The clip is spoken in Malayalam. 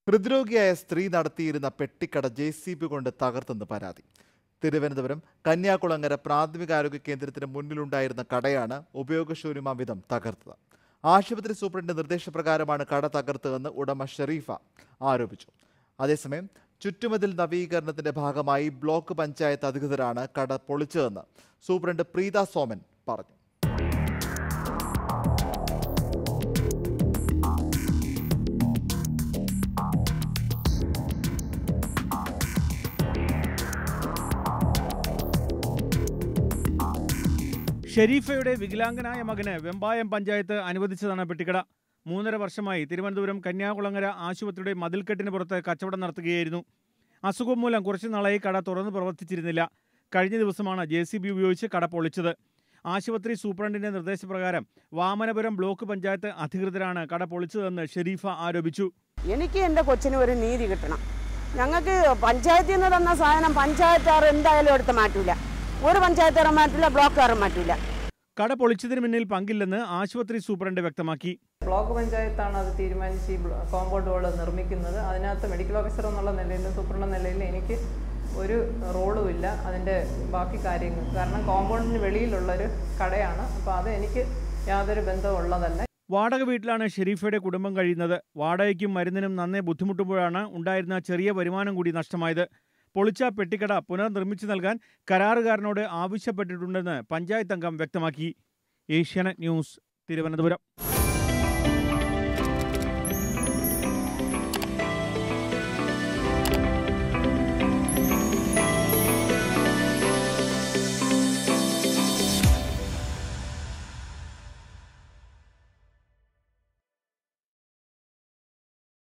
ഹൃദ്രോഗിയായ സ്ത്രീ നടത്തിയിരുന്ന പെട്ടിക്കട ജെ സി ബി കൊണ്ട് തകർത്തെന്ന് പരാതി തിരുവനന്തപുരം കന്യാകുളങ്ങര പ്രാഥമികാരോഗ്യ കേന്ദ്രത്തിന് മുന്നിലുണ്ടായിരുന്ന കടയാണ് ഉപയോഗശൂന്യമാം വിധം തകർത്തത് ആശുപത്രി സൂപ്രണ്ടിന്റെ നിർദ്ദേശപ്രകാരമാണ് കട തകർത്തതെന്ന് ഉടമ ഷെറീഫ ആരോപിച്ചു അതേസമയം ചുറ്റുമതിൽ നവീകരണത്തിന്റെ ഭാഗമായി ബ്ലോക്ക് പഞ്ചായത്ത് അധികൃതരാണ് കട പൊളിച്ചതെന്ന് സൂപ്രണ്ട് പ്രീത സോമൻ പറഞ്ഞു ഷെരീഫയുടെ വികലാംഗനായ മകന് വെമ്പായം പഞ്ചായത്ത് അനുവദിച്ചതാണ് പെട്ടിക്കട മൂന്നര വർഷമായി തിരുവനന്തപുരം കന്യാകുളങ്ങര ആശുപത്രിയുടെ മതിൽക്കെട്ടിന് പുറത്ത് കച്ചവടം നടത്തുകയായിരുന്നു അസുഖം മൂലം കുറച്ചു നാളായി കട തുറന്ന് പ്രവർത്തിച്ചിരുന്നില്ല കഴിഞ്ഞ ദിവസമാണ് ജെ സി ബി ഉപയോഗിച്ച് കട പൊളിച്ചത് ആശുപത്രി സൂപ്രണ്ടിന്റെ നിർദ്ദേശപ്രകാരം വാമനപുരം ബ്ലോക്ക് പഞ്ചായത്ത് അധികൃതരാണ് കട പൊളിച്ചതെന്ന് ഷെരീഫ ആരോപിച്ചു എനിക്ക് എൻ്റെ കൊച്ചിന് ഒരു നീതി കിട്ടണം ഞങ്ങൾക്ക് പഞ്ചായത്തിൽ നിന്ന് തന്ന സാധനം പഞ്ചായത്തുകാർ എന്തായാലും എടുത്ത് മാറ്റൂല ഒരു പഞ്ചായത്തുകാരും മാറ്റില്ല ബ്ലോക്കുകാരും മാറ്റൂല കട പൊളിച്ചതിന് പിന്നിൽ പങ്കില്ലെന്ന് ആശുപത്രി സൂപ്രണ്ട് വ്യക്തമാക്കി ബ്ലോക്ക് പഞ്ചായത്താണ് അത് തീരുമാനിച്ച് ഈ ബ്ലോ- കോമ്പൗണ്ട് വാൾ നിർമ്മിക്കുന്നത് അതിനകത്ത് മെഡിക്കൽ ഓഫീസർ എന്നുള്ള നിലയിലും സൂപ്രണ്ട് നിലയിലും എനിക്ക് ഒരു റോളും ഇല്ല അതിൻ്റെ ബാക്കി കാര്യങ്ങൾ കാരണം കോമ്പൗണ്ടിന് വെളിയിലുള്ളൊരു കടയാണ് അപ്പോൾ അത് എനിക്ക് യാതൊരു ബന്ധവും ഉള്ളതല്ല വാടക വീട്ടിലാണ് ഷെരീഫയുടെ കുടുംബം കഴിയുന്നത് വാടകയ്ക്കും മരുന്നിനും നന്നേ ബുദ്ധിമുട്ടുമ്പോഴാണ് ഉണ്ടായിരുന്ന ചെറിയ വരുമാനം കൂടി നഷ്ടമായത് പൊളിച്ച പെട്ടിക്കട പുനർനിർമ്മിച്ചു നൽകാൻ കരാറുകാരനോട് ആവശ്യപ്പെട്ടിട്ടുണ്ടെന്ന് പഞ്ചായത്ത് അംഗം വ്യക്തമാക്കി ഏഷ്യാനെറ്റ് ന്യൂസ് തിരുവനന്തപുരം